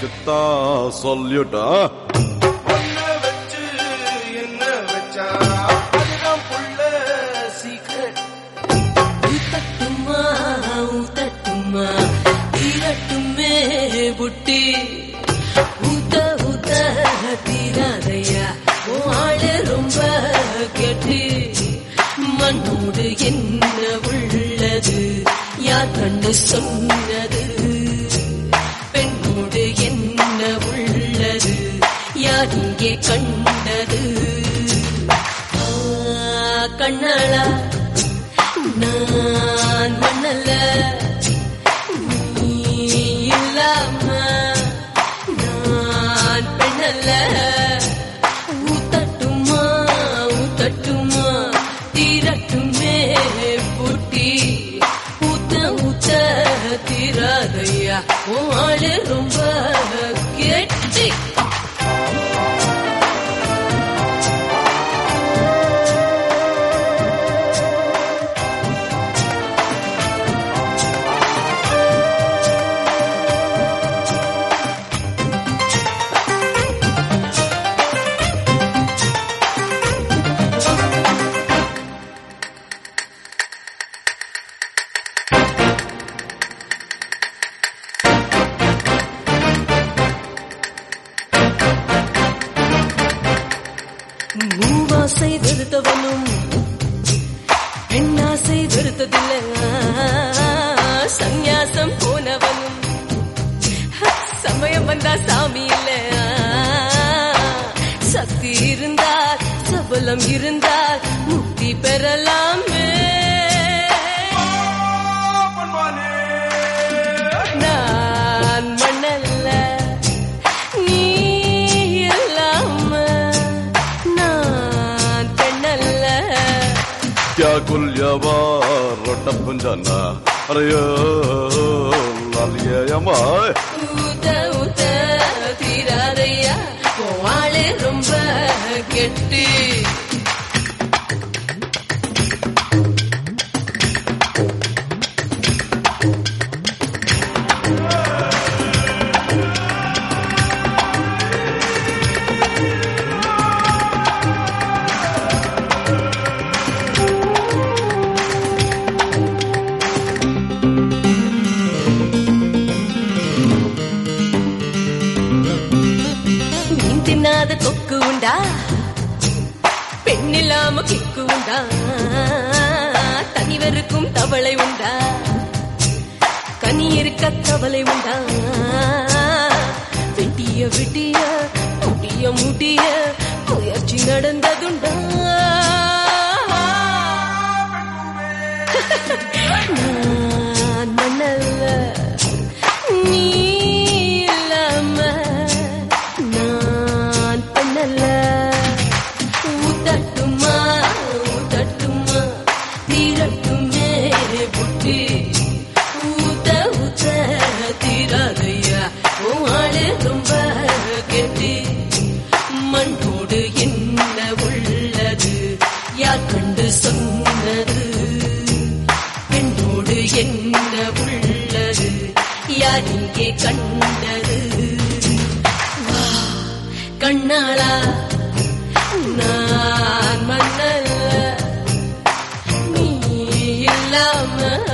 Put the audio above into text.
உனக்குத்தான் சொல்லிட்டா ஒன்ன வச்சு என்ன வச்சா அதுதான் புள்ள சீக்கிரம் ஊத்தட்டுமா ஊத்தட்டுமா தீரட்டுமே புட்டி ஊத்த ஊத்த தீராதையா உன் ஆளு ரொம்ப கெட்டு மண்ணோடு என்ன உள்ளது யார் கண்டு சொன்னது பெண்ணோடு என்ன உள்ளது யார் இங்கே கண்டது ஆ, கண்ணாளா நான் மண்ணல்ல நீ இல்லாம நான் பெண்ணல்ல ஊத்தட்டுமா ஊத்தட்டுமா தீரட்டுமே பூட்டி ஊத்த ஊத்த தீராதையா உன் ஆளு ரொம்ப கெட்டி மூவாசை வெறுத்தவனும் பெண்ணாசை வெறுத்ததில்லை சந்நியாசம் போனவனும் சமயம் வந்தா சாமி இல்ல சக்தி இருந்தால் சபலம் இருந்தால் முக்தி பெறலாமே நான் மண்ணல்ல நீ இல்லாம நான் பெண்ணல்ல क्या कुल्यवा रोटा पुंजाना अरे यो लालिया यमाय ஊத்த ஊத்த தீராதையா வாழே ரொம்ப கெட்டு மீன் தின்னாத கொக்கு உண்டா பெண்ணில்லாம கிக்கு உண்டா தனிவருக்கும் தவளை உண்டா கனி இருக்க தவளை உண்டா வெட்டிய விட்டிய முடிய முடிய முயற்சி நடந்ததுண்டா நான் மண்ணல்ல நீ இல்லாம நான் பண்ணல ஊத்தட்டுமா ஊத்தட்டுமா தீரட்டுமே புட்டி ஊத்த ஊத்த தீராதையா உன் ஆளு ரொம்ப கெட்டி மண்ணோடு என்ன உள்ளது யார் கண்டு சொன்னது பெண்ணோடு என்ன உள்ளது யார் இங்கே கண்டது வா, கண்ணாளா நான் மண்ணல்ல நீ இல்லாம